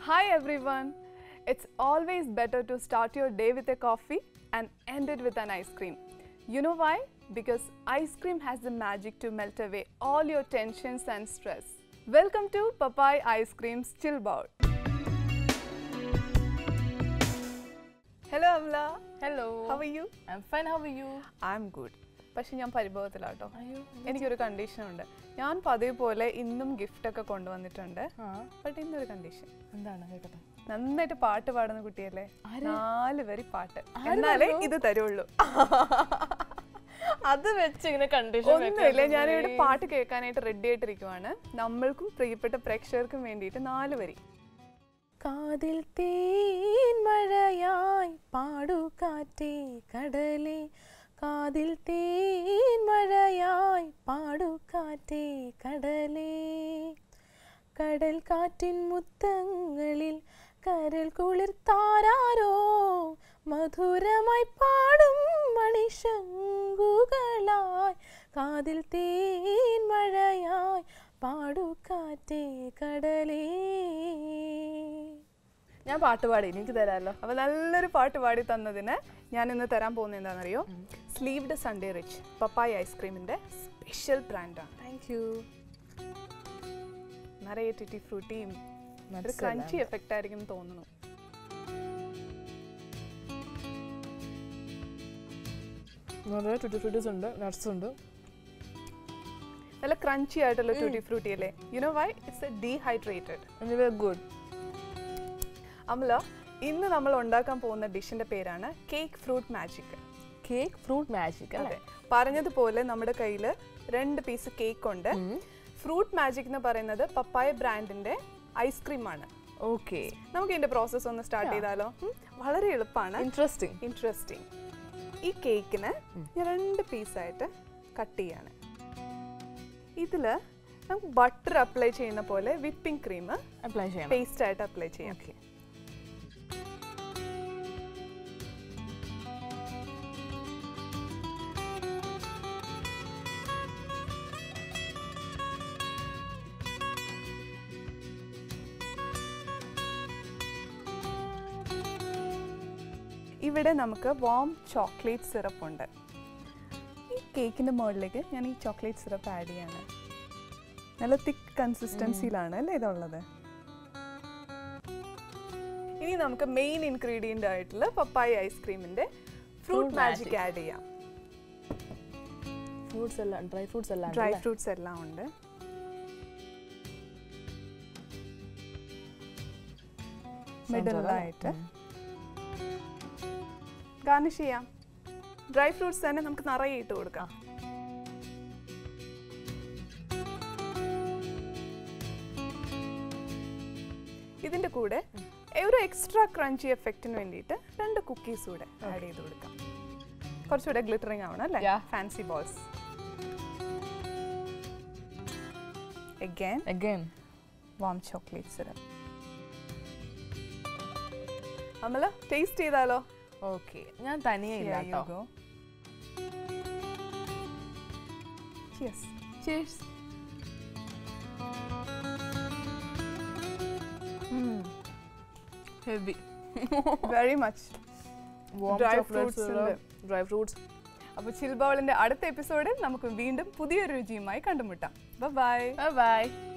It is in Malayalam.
Hi everyone. It's always better to start your day with a coffee and end it with an ice cream. You know why? Because ice cream has the magic to melt away all your tensions and stress. Welcome to Papai Ice Cream's Chill Bowl. Hello Amla. Hello How are you? I am fine how you I'm good. പക്ഷെ ഞാൻ പരിഭവത്തിലാട്ടോ അയ്യോ എനിക്കൊരു കണ്ടീഷൻ ഉണ്ട് ഞാൻ പതിവ് പോലെ ഇന്നും ഗിഫ്റ്റ് ഒക്കെ കൊണ്ടുവന്നിട്ടുണ്ട് ആ ബട്ട് ഇന്നൊരു കണ്ടീഷൻ എന്താണ് കേൾക്കട്ടെ നന്നായിട്ട് പാട്ട് പാടുന്ന കുട്ടിയല്ലേ ആര്? നാല് വരി പാട്ട് ആര് എന്നാലേ പറഞ്ഞു? ഇത് തരുള്ളൂ അത് വെച്ച് ഇങ്ങനെ കണ്ടീഷൻ ഒന്നുമില്ല ഞാനിവിടെ പാട്ട് കേൾക്കാനായിട്ട് റെഡി ആയിട്ടിരിക്കുവാണ് നമ്മൾക്കും പ്രിയപ്പെട്ട പ്രേക്ഷകർക്കും വേണ്ടിയിട്ട് നാല് വരി കാതിൽ തേൻ മഴയായി പാടു കാറ്റേ കടലേ കാതിൽ തേൻ മഴയായി പാടു കാറ്റേ കടലേ കടൽ കാറ്റിൻ മുത്തങ്ങളിൽ കരൽ കുളിർ താരാരോ മധുരമായി പാടും മണിശങ്കുകളായി കാതിൽ തേൻ മഴയായി പാടു കാറ്റേ കടലേ ഞാൻ പാട്ട് പാടി എനിക്ക് തരാമല്ലോ അപ്പൊ നല്ലൊരു പാട്ട് പാടി തന്നതിന് ഞാൻ ഇന്ന് തരാൻ പോകുന്നത് എന്താണെന്നറിയോ സ്ലീവ്ഡ് സൺഡേ റിച്ച് പപ്പായ ഐസ്ക്രീമിന്റെ സ്പെഷ്യൽ ബ്രാൻഡാണ് താങ്ക് യു നിറയെ ടിറ്റി ഫ്രൂട്ടിയും ഒരു ക്രഞ്ചി എഫക്റ്റ് ആയിരിക്കും എന്ന് തോന്നുന്നു നിറയെ ട്വൻറ്റി ഫ്രൂട്ടീസ് ഉണ്ട് നട്ട്സ് ഉണ്ട് നല്ല ക്രഞ്ചി ആയിട്ടുള്ള ട്യൂട്ടി ഫ്രൂട്ടി അല്ലേ you know why it's a dehydrated very good Amala ഇന്ന് നമ്മൾ ഉണ്ടാക്കാൻ പോകുന്ന ഡിഷിന്റെ പേരാണ് cake fruit magic cake fruit magic അതെ പറഞ്ഞതുപോലെ നമ്മുടെ കയ്യിൽ രണ്ട് പീസ് കേക്ക് ഉണ്ട് ഫ്രൂട്ട് മാജിക് എന്ന് പറയുന്നത് പപ്പായ ബ്രാൻഡിന്റെ ഐസ്ക്രീം ആണ് ഓക്കെ നമുക്ക് ഇതിന്റെ പ്രോസസ്സ് ഒന്ന് സ്റ്റാർട്ട് ചെയ്താലോ ഉം, വളരെ എളുപ്പമാണ് ഇൻട്രസ്റ്റിംഗ് ഇൻട്രസ്റ്റിംഗ് ഈ കേക്കിന് ഞാൻ രണ്ട് പീസായിട്ട് കട്ട് ചെയ്യാണ് ഇതിൽ നമുക്ക് ബട്ടർ അപ്ലൈ ചെയ്യുന്ന പോലെ വിപ്പിംഗ് ക്രീം അപ്ലൈ ചെയ്യണം പേസ്റ്റ് ആയിട്ട് അപ്ലൈ ചെയ്യാം ഓക്കെ ഇവിടെ നമുക്ക് വാം ചോക്ലേറ്റ് സിറപ്പ് ഉണ്ട് ഈ കേക്കിൻ്റെ മുകളിലേക്ക് ഞാൻ ഈ ചോക്ലേറ്റ് സിറപ്പ് ആഡ് ചെയ്യാണ് നല്ല തിക്ക് കൺസിസ്റ്റൻസിയിലാണ് അല്ലേ ഇതുള്ളത് ഇനി നമുക്ക് മെയിൻ ഇൻഗ്രീഡിയൻ്റ് ആയിട്ടുള്ള പപ്പായ ഐസ്ക്രീമിൻ്റെ fruit Fruit magic magic. Add ചെയ്യാം ഫ്രൂട്ട്സ് എല്ലാം ഡ്രൈ ഫ്രൂട്ട്സ് എല്ലാം ഡ്രൈ ഫ്രൂട്ട്സ് എല്ലാം ഉണ്ട് മിഡിലായിട്ട് ഗാർണിഷ് ചെയ്യാം ഡ്രൈ ഫ്രൂട്ട്സ് തന്നെ നമുക്ക് നിറയെ ഇട്ട് കൊടുക്കാം ഇതിന്റെ കൂടെ ഒരു എക്സ്ട്രാ ക്രഞ്ചി എഫക്റ്റിന് വേണ്ടിയിട്ട് രണ്ട് കുക്കീസ് കൂടെ ആഡ് ചെയ്ത് കൊടുക്കാം കുറച്ചുകൂടെ ഗ്ലിറ്ററിങ് ആവണം അല്ലേ Yeah. Fancy balls again again warm chocolate syrup Amala taste ചെയ്താലോ ഓക്കെ ഞാൻ തനിയെ ഇല്ല Here you കേട്ടോ go. Cheers. Cheers. Heavy Very much. Dry dry fruits fruits ഉണ്ട്. ഡ്രൈ ഫ്രൂട്ട്സ് അപ്പോൾ ചിൽ ബൗളിന്റെ അടുത്ത എപ്പിസോഡിൽ നമുക്ക് വീണ്ടും പുതിയൊരു രുചിയുമായി കണ്ടുമുട്ടാം ബൈ ബൈ ബൈ